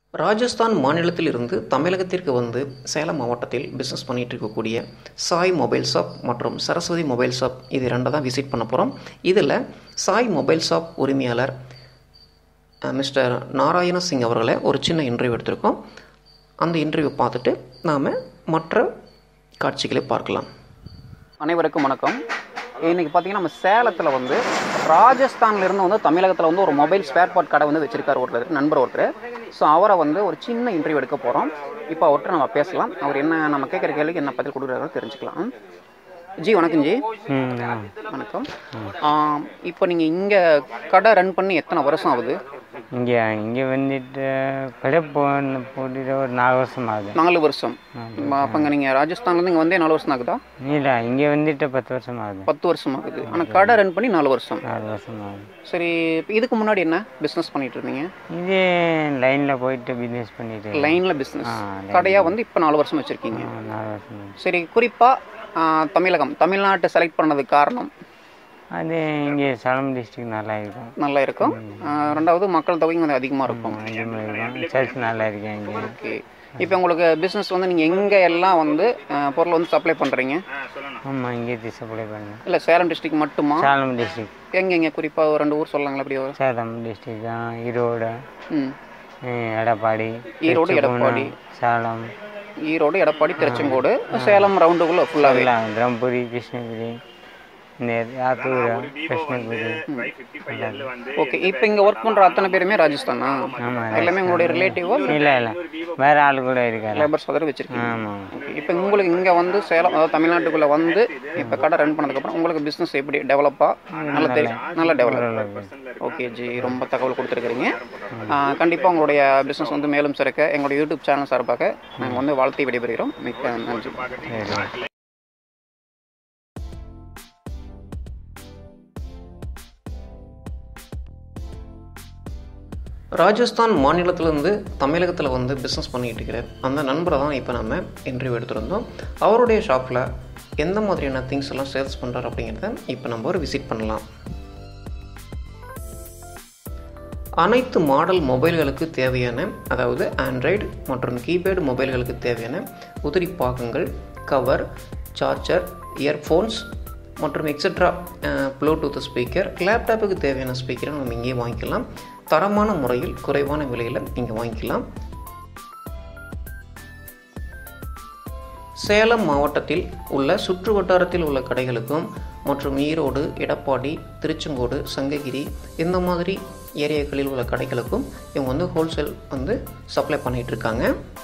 ராஜஸ்தான் மாநிலத்தில் இருந்து தமிழகத்திற்கு வந்து சேலம் மாவட்டத்தில் பிஸ்னஸ் பண்ணிட்டு இருக்கக்கூடிய சாய் மொபைல் ஷாப் மற்றும் சரஸ்வதி மொபைல் ஷாப் இது ரெண்டை தான் விசிட் பண்ண போகிறோம் இதில் சாய் மொபைல் ஷாப் உரிமையாளர் அஹ், மிஸ்டர் நாராயண சிங் அவர்களை ஒரு சின்ன இன்டர்வியூ எடுத்திருக்கோம் அந்த இன்டர்வியூ பார்த்துட்டு நாம் மற்ற காட்சிகளை பார்க்கலாம் அனைவருக்கும் வணக்கம் இன்னைக்கு பார்த்தீங்கன்னா நம்ம சேலத்தில் வந்து ராஜஸ்தான்ல இருந்து வந்து தமிழகத்தில் வந்து ஒரு மொபைல் ஸ்பேர் பார்ட் கடை வந்து வச்சிருக்காரு ஒருத்தர் நண்பர் ஒருத்தர் ஸோ அவரை வந்து ஒரு சின்ன இன்டர்வியூ எடுக்க போகிறோம் இப்போ அவர்கிட்ட நம்ம பேசலாம் அவர் என்ன நம்ம கேட்குற கேள்விக்கு என்ன பதில் கொடுக்குறாரு தெரிஞ்சுக்கலாம் ஜி வணக்கம் ஜி வணக்கம் ஆம், இப்போ நீங்கள் இங்கே கடை ரன் பண்ணி எத்தனை வருஷம் ஆகுது இங்கே இங்கே வந்துட்டு கடை போன போட்டுட்டு ஒரு நாலு வருஷம் ஆகுது நாலு வருஷம் அப்போங்க நீங்கள் ராஜஸ்தான்லேருந்து இங்கே வந்தே நாலு வருஷம் ஆகுதா இல்லை இங்கே வந்துட்டு பத்து வருஷம் ஆகுது பத்து வருஷம் ஆகுது ஆனால் கடை ரன் பண்ணி நாலு வருஷம் நாலு வருஷம் ஆகுது சரி இப்போ இதுக்கு முன்னாடி என்ன பிஸ்னஸ் பண்ணிட்டு இருந்தீங்க இது லைனில் போயிட்டு பிஸ்னஸ் பண்ணிட்டு லைன்ல பிஸ்னஸ் ஆ, line. கடையா வந்து இப்போ நாலு வருஷம் வச்சிருக்கீங்க ஆ, நாலு வருஷம் ஆகுது. சரி குறிப்பா ஆ, தமிழகம் தமிழ்நாட்டை செலக்ட் பண்ணதுக்கு காரணம் அது இங்கே சேலம் டிஸ்ட்ரிக்ட் நல்லா இருக்கும் நல்லா இருக்கும் ஆ, ரெண்டாவது மக்கள் தொகை கொஞ்சம் அதிகமா இருக்கும் அதிகமாக இருக்கும் சர்ச் நல்லா இருக்கு இங்கே ஓகே இப்போ உங்களுக்கு பிஸ்னஸ் வந்து நீங்க எங்க எல்லாம் வந்து ஆ, பொருள் வந்து சப்ளை பண்றீங்க ஆமாம் இங்கே சப்ளை பண்ணேன் இல்ல சேலம் டிஸ்ட்ரிக்ட் மட்டுமா சேலம் டிஸ்ட்ரிக்ட் எங்க எங்க குறிப்பா ஒரு ரெண்டு ஊர் சொல்லலாங்களா அப்படி ஒரு சேலம் டிஸ்ட்ரிக்ட் தான் ஈரோடு ம் அஹ் எடப்பாடி ஈரோடு, திருச்சிபுரம், எடப்பாடி. சேலம் ஈரோடு எடப்பாடி திருச்செங்கோடு சேலம் ரவுண்டுக்குள்ள ஃபுல்லாவே எல்லாம் தருமபுரி கிருஷ்ணகிரி இந்த ஆத்தூர் கிருஷ்ணகிரி ஓகே இப்போ இங்க ஒர்க் பண்ற அத்தனை பேருமே ராஜஸ்தானா ஆமாம் எல்லாமே உங்களுடைய ரிலேட்டிவோ இல்லை இல்லை வேற ஆள் கூட இருக்காரு லேபர்ஸ் அதர் வச்சிருக்கீங்க ஆமாம் ஓகே இப்போ உங்களுக்கு இங்கே வந்து சேலம் அதாவது தமிழ்நாட்டுக்குள்ளே வந்து இப்போ கடை ரன் பண்ணதுக்கப்புறம் உங்களுக்கு பிஸ்னஸ் எப்படி டெவலப்பாக நல்லா தெரியும் நல்லா டெவலப் ஓகே ஜி ரொம்ப தகவல் கொடுத்துருக்குறீங்க கண்டிப்பாக உங்களுடைய பிஸ்னஸ் வந்து மேலும் சிறக்க எங்களுடைய யூடியூப் சேனல் சார்பாக நாங்கள் வந்து வாழ்த்தி விடைபெறுகிறோம் மிக்க நன்றி சரி ராஜஸ்தான் மாநிலத்திலேருந்து தமிழகத்தில் வந்து பிஸ்னஸ் பண்ணிகிட்டு இருக்கிற அந்த நண்பரை தான் இப்போ நம்ம இன்டர்வியூ எடுத்திருந்தோம் அவருடைய ஷாப்பில் எந்த மாதிரியான திங்ஸ் எல்லாம் சேல்ஸ் பண்ணுறாரு அப்படிங்கிறத இப்போ நம்ம ஒரு விசிட் பண்ணலாம் அனைத்து மாடல் மொபைல்களுக்கு தேவையான அதாவது ஆண்ட்ராய்டு மற்றும் கீபேட் மொபைல்களுக்கு தேவையான உதிரி பாகங்கள் கவர் சார்ஜர் இயர்ஃபோன்ஸ் மற்றும் எக்ஸட்ரா ப்ளூடூத் ஸ்பீக்கர் லேப்டாப்புக்கு தேவையான ஸ்பீக்கரை நம்ம இங்கே வாங்கிக்கலாம் தரமான முறையில் குறைவான விலையில் இங்கே வாங்கிக்கலாம் சேலம் மாவட்டத்தில் உள்ள சுற்று வட்டாரத்தில் உள்ள கடைகளுக்கும் மற்றும் ஈரோடு எடப்பாடி திருச்செங்கோடு சங்ககிரி இந்த மாதிரி ஏரியாக்களில் உள்ள கடைகளுக்கும் இவங்க வந்து ஹோல்சேல் வந்து சப்ளை பண்ணிட்டு இருக்காங்க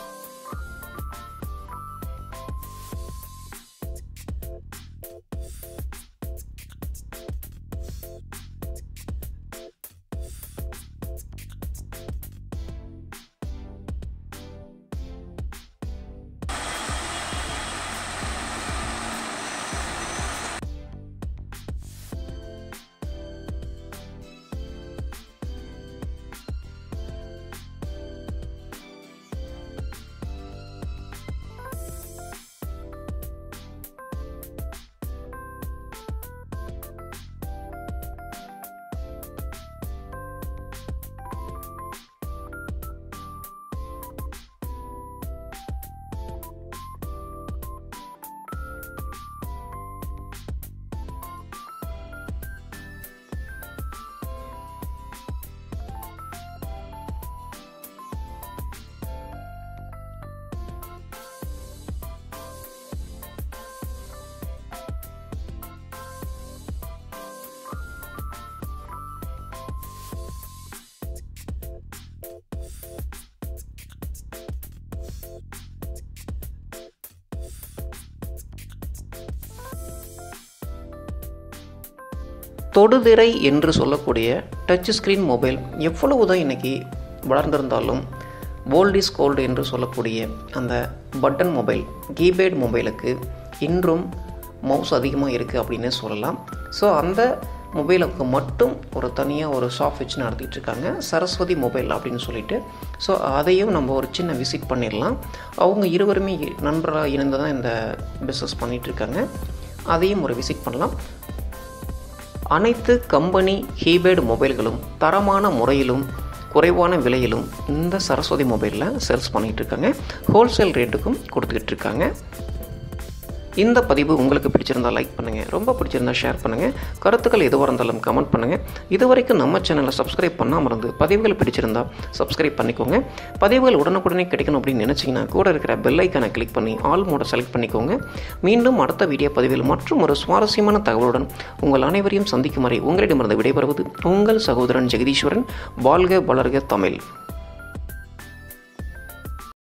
தொடுதிரை என்று சொல்லக்கூடிய டச் ஸ்க்ரீன் மொபைல் எவ்வளவு தான் இன்றைக்கி வளர்ந்திருந்தாலும் ஓல்ட் இஸ் கோல்டு என்று சொல்லக்கூடிய அந்த பட்டன் மொபைல் கீபேட் மொபைலுக்கு இன்றும் மவுஸ் அதிகமாக இருக்குது அப்படின்னே சொல்லலாம் ஸோ அந்த மொபைலுக்கு மட்டும் ஒரு தனியாக ஒரு ஷாப் வச்சு நடத்திட்டு இருக்காங்க சரஸ்வதி மொபைல் அப்படின்னு சொல்லிட்டு ஸோ அதையும் நம்ம ஒரு சின்ன விசிட் பண்ணிடலாம் அவங்க இருவருமே நண்பராக இணைந்து தான் இந்த பிஸ்னஸ் பண்ணிகிட்டு இருக்காங்க அதையும் ஒரு விசிட் பண்ணலாம் அனைத்து கம்பெனி கீபேட் மொபைல்களும் தரமான முறையிலும் குறைவான விலையிலும் இந்த சரஸ்வதி மொபைலில் சேல்ஸ் பண்ணிகிட்டு இருக்காங்க ஹோல்சேல் ரேட்டுக்கும் கொடுத்துக்கிட்டு இருக்காங்க இந்த பதிவு உங்களுக்கு பிடிச்சிருந்தா லைக் பண்ணுங்கள் ரொம்ப பிடிச்சிருந்தா ஷேர் பண்ணுங்கள் கருத்துக்கள் எதுவாக இருந்தாலும் கமெண்ட் பண்ணுங்கள் இது வரைக்கும் நம்ம சேனலை சப்ஸ்கிரைப் பண்ணாமல் இருந்து பதிவுகள் பிடிச்சிருந்தா சப்ஸ்கிரைப் பண்ணிக்கோங்க பதிவுகள் உடனுக்குடனே கிடைக்கணும் அப்படின்னு நினச்சிங்கன்னா கூட இருக்கிற பெல் ஐக்கானை கிளிக் பண்ணி ஆல் மோட செலக்ட் பண்ணிக்கோங்க மீண்டும் அடுத்த வீடியோ பதிவில் மற்றும் ஒரு சுவாரஸ்யமான தகவலுடன் உங்கள் அனைவரையும் சந்திக்கும் வரை உங்களிடமிருந்து விடைபெறுவது உங்கள் சகோதரன் ஜெகதீஸ்வரன் வாழ்க வளர்க தமிழ்